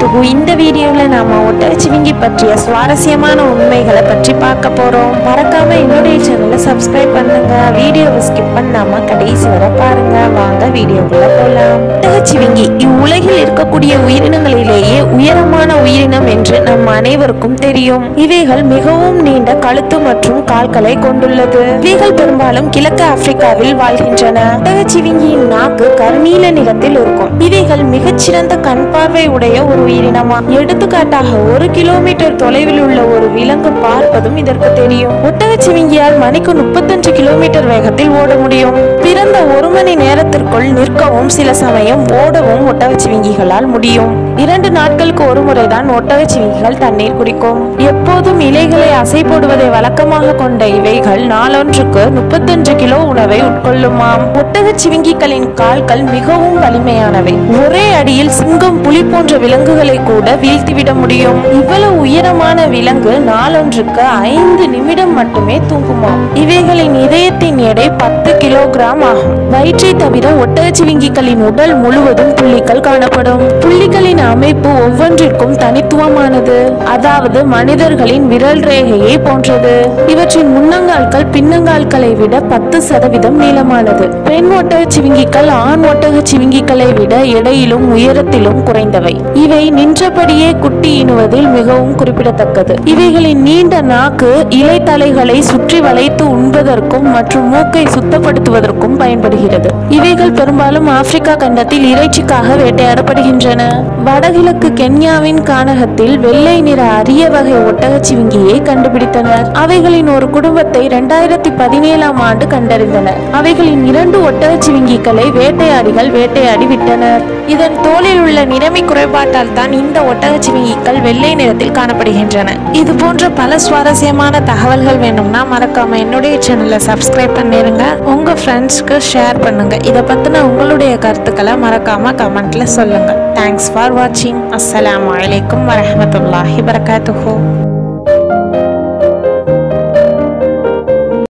வரகாத்துகு இந்த வீடியோவில் நாம ஒட்டகச்சிவிங்கி பற்றிய சுவாரஸ்யமான உண்மைகளை பற்றி பார்க்க போறோம் மறக்காம என்னுடைய சேனலை சப்ஸ்கிரைப் பண்ணுங்க வீடியோவை ஸ்கிப் பண்ணாம கடைசி வரை பாருங்க வாங்க வீடியோக்குள்ள போலாம் ஒட்டகச்சிவிங்கி இவ்வுலகில் இருக்கக்கூடிய உயிரினங்களிலேயே உயரமான உயிரினம் என்று நம் அனைவருக்கும் தெரியும் இவைகள் மிகவும் நீண்ட கழுத்து மற்றும் கால்களை கொண்டுள்ளது இவைகள் பெரும்பாலும் கிழக்கு ஆப்பிரிக்காவில் வாழ்கின்றன ஒட்டகச்சிவிங்கியின் நாக்கு கருநீல நிறத்தில் இருக்கும் இவைகள் மிகச்சிறந்த கண் பார்வை உடைய ஒரு உயிரினமா எடுத்துக்காட்டாக ஒரு கிலோமீட்டர் தொலைவில் உள்ள ஒரு விலங்கு பார்ப்பதும் இதற்கு தெரியும் ஒட்டகச்சிவிங்கியால் மணிக்கு முப்பத்தஞ்சு கிலோமீட்டர் வேகத்தில் ஓட முடியும் பிறந்த ஒரு மணி நேரத்திற்குள் நிற்கவும் சில சமயம் ஓடவும் ஒட்டகச்சிவிங்கிகளால் முடியும் இரண்டு நாட்களுக்கு ஒரு முறைதான் ஒட்டகச்சிவிங்கிகள் தண்ணீர் குடிக்கும் எப்போதும் இலைகளை அசை போடுவதை வழக்கமாக கொண்ட இவைகள் நாளொன்றுக்கு முப்பத்தஞ்சு கிலோ உணவை உட்கொள்ளுமாம் ஒட்டகச்சிவிங்கிகளின் கால்கள் மிகவும் வலிமையானவை ஒரே அடியில் சிங்கம் புலி போன்ற விலங்குகளை கூட வீழ்த்திவிட முடியும் இவ்வளவு உயரமான விலங்கு நாளொன்றுக்கு ஐந்து நிமிடம் மட்டுமே தூங்குமாம் இவைகளின் இதயத்தின் எடை பத்து கிலோகிராம் ஆகும் வயிற்றை தவிர ஒட்டகச்சிவிங்கிகளின் உடல் முழுவதும் புள்ளிகள் காணப்படும் புள்ளிகளின் அமைப்பு ஒவ்வொன்றிற்கும் தனித்துவமானது அதாவது மனிதர்களின் விரல் ரேகையை போன்றது இவற்றின் முன்னங்கால்கள் பின்னங்கால்களை விட பத்து சதவீதம் நீளமானது பெண் ஒட்டகச்சிவிங்கிகள் ஆண் ஒட்டகச்சிவிங்கிகளை விட எடையிலும் உயரத்திலும் குறைந்தவை இவை நின்றபடியே குட்டி இணுவதில் மிகவும் குறிப்பிடத்தக்கது இவைகளின் நீண்ட நாக்கு இலைத்தலைகளை சுற்றி வளைத்து உண்பதற்கும் மற்றும் மூக்கை சுத்தப்படுத்துவதற்கும் பயன்படுகிறது இவைகள் பெரும்பாலும் ஆப்பிரிக்கா கண்டத்தில் இறைச்சிக்காக வேட்டையாடப்படுகின்றன வடகிழக்கு கென்யாவின் கானகத்தில் வெள்ளை நிற அரிய வகை ஒட்டகச்சிவிங்கியை கண்டுபிடித்தனர் அவைகளின் ஒரு குடும்பத்தை இரண்டாயிரத்தி பதினேழாம் ஆண்டு கண்டறிந்தனர் அவைகளின் இரண்டு ஒட்டகச்சிவிங்கிகளை வேட்டையாடிகள் வேட்டையாடி விட்டனர் இதன் தோலில் உள்ள நிறமி குறைபாட்டால் தான் இந்த ஒட்டகச்சிவிங்கிகள் வெள்ளை நிறத்தில் காணப்படுகின்றன இது போன்ற பல சுவாரஸ்யமான தகவல்கள் வேணும்னா மறக்காம என்னுடைய சேனலை சப்ஸ்கிரைப் பண்ணிருங்க உங்க ஃப்ரெண்ட்ஸ்க்கு ஷேர் பண்ணுங்க இதை பத்தின உங்களுடைய கருத்துக்களை மறக்காம கமெண்ட்ல சொல்லுங்க தேங்க்ஸ் ஃபார் வாட்சிங் அஸ்ஸலாமு அலைக்கும் வரஹ்மத்துல்லாஹி வரகாத்துஹு